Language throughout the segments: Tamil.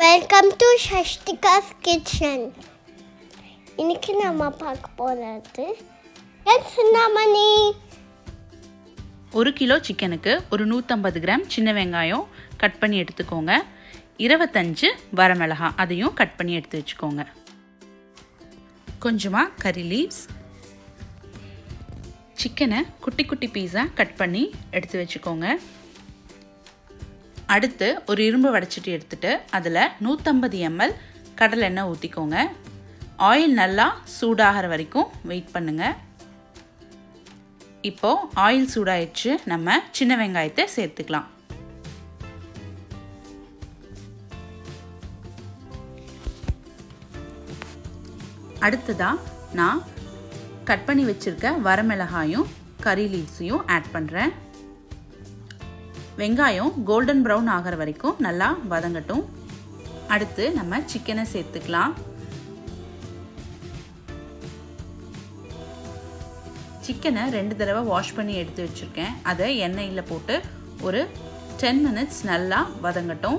வெல்கம் டு ஷஷ்டிகாஸ் கிச்சன் இன்னைக்கு நம்ம பார்க்க போகிறது என் சின்னாமணி ஒரு கிலோ சிக்கனுக்கு ஒரு நூற்றம்பது கிராம் சின்ன வெங்காயம் கட் பண்ணி எடுத்துக்கோங்க இருபத்தஞ்சு வரமிளகா அதையும் கட் பண்ணி எடுத்து வச்சுக்கோங்க கொஞ்சமாக கறி லீவ்ஸ் சிக்கனை குட்டி குட்டி பீஸாக கட் பண்ணி எடுத்து வச்சுக்கோங்க அடுத்து ஒரு இரும்பு வடைச்சிட்டு எடுத்துட்டு அதில் நூற்றம்பது எம்எல் கடலை எண்ணெய் ஊற்றிக்கோங்க ஆயில் நல்லா சூடாகிற வரைக்கும் வெயிட் பண்ணுங்கள் இப்போ ஆயில் சூடாயிடுச்சு நம்ம சின்ன வெங்காயத்தை சேர்த்துக்கலாம் அடுத்ததா நான் கட் பண்ணி வச்சிருக்க வரமிளகாயும் கறி லீவ்ஸையும் ஆட் பண்ணுறேன் வெங்காயம் கோல்டன் ப்ரௌன் ஆகிற வரைக்கும் நல்லா வதங்கட்டும் அடுத்து நம்ம சிக்கனை சேர்த்துக்கலாம் சிக்கனை ரெண்டு தடவை வாஷ் பண்ணி எடுத்து வச்சுருக்கேன் அதை எண்ணெயில் போட்டு ஒரு டென் மினிட்ஸ் நல்லா வதங்கட்டும்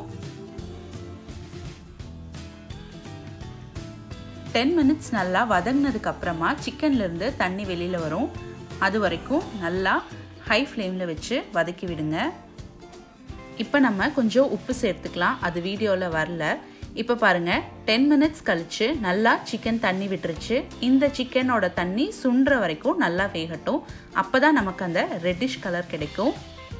டென் மினிட்ஸ் நல்லா வதங்கினதுக்கு அப்புறமா சிக்கன்லேருந்து தண்ணி வெளியில் வரும் அது வரைக்கும் நல்லா ஹை ஃப்ளேமில் வச்சு வதக்கி விடுங்க இப்போ நம்ம கொஞ்சம் உப்பு சேர்த்துக்கலாம் அது வீடியோவில் வரல இப்போ பாருங்கள் டென் மினிட்ஸ் கழித்து நல்லா சிக்கன் தண்ணி விட்டுருச்சு இந்த சிக்கனோட தண்ணி சுண்டுற வரைக்கும் நல்லா வேகட்டும் அப்போ தான் நமக்கு அந்த ரெட்டிஷ் கலர் கிடைக்கும்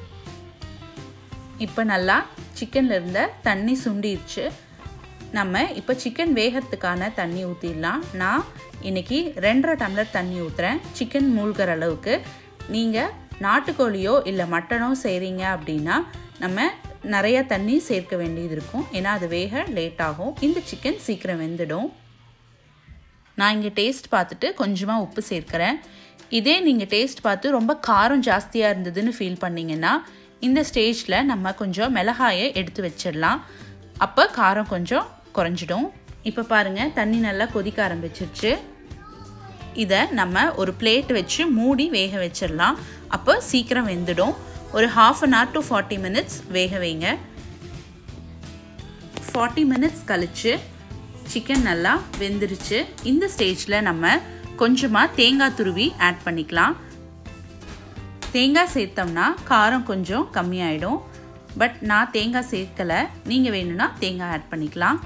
இப்போ நல்லா சிக்கனில் இருந்த தண்ணி சுண்டிடுச்சு நம்ம இப்போ சிக்கன் வேகிறதுக்கான தண்ணி ஊற்றிடலாம் நான் இன்றைக்கி ரெண்டரை டம்ளர் தண்ணி ஊற்றுறேன் சிக்கன் மூழ்கிற அளவுக்கு நீங்கள் நாட்டுக்கோழியோ இல்லை மட்டனோ செய்கிறீங்க அப்படின்னா நம்ம நிறைய தண்ணி சேர்க்க வேண்டியது இருக்கும் ஏன்னா அது வேக லேட் ஆகும் இந்த சிக்கன் சீக்கிரம் வெந்துடும் நான் இங்கே டேஸ்ட் பார்த்துட்டு கொஞ்சமாக உப்பு சேர்க்குறேன் இதே நீங்கள் டேஸ்ட் பார்த்து ரொம்ப காரம் ஜாஸ்தியாக இருந்ததுன்னு ஃபீல் பண்ணிங்கன்னா இந்த ஸ்டேஜில் நம்ம கொஞ்சம் மிளகாயை எடுத்து வச்சிடலாம் அப்போ காரம் கொஞ்சம் குறைஞ்சிடும் இப்போ பாருங்கள் தண்ணி நல்லா கொதிக்க ஆரம்பிச்சிருச்சு இதை நம்ம ஒரு பிளேட் வச்சு மூடி வேக வச்சிடலாம் அப்போ சீக்கிரம் வெந்துடும் ஒரு half an hour to forty minutes வேக வைங்க ஃபார்ட்டி மினிட்ஸ் கழித்து சிக்கன் நல்லா வெந்துருச்சு இந்த ஸ்டேஜில் நம்ம கொஞ்சமாக தேங்காய் துருவி ஆட் பண்ணிக்கலாம் தேங்காய் சேர்த்தோம்னா காரம் கொஞ்சம் கம்மியாயிடும் பட் நான் தேங்காய் சேர்க்கலை நீங்கள் வேணும்னா தேங்காய் ஆட் பண்ணிக்கலாம்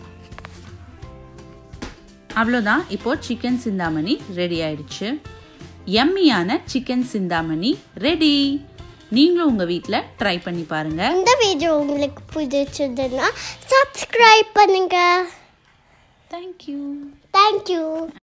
அவ்வளோதான் இப்போது சிக்கன் சிந்தாமணி ரெடி ஆயிடுச்சு எம்மியான சிக்கன் சிந்தாமணி ரெடி நீங்களும் உங்கள் வீட்டில் ட்ரை பண்ணி பாருங்கள் இந்த வீடியோ உங்களுக்கு பிடிச்சதுன்னா சப்ஸ்கிரைப் பண்ணுங்க தேங்க்யூ தேங்க்யூ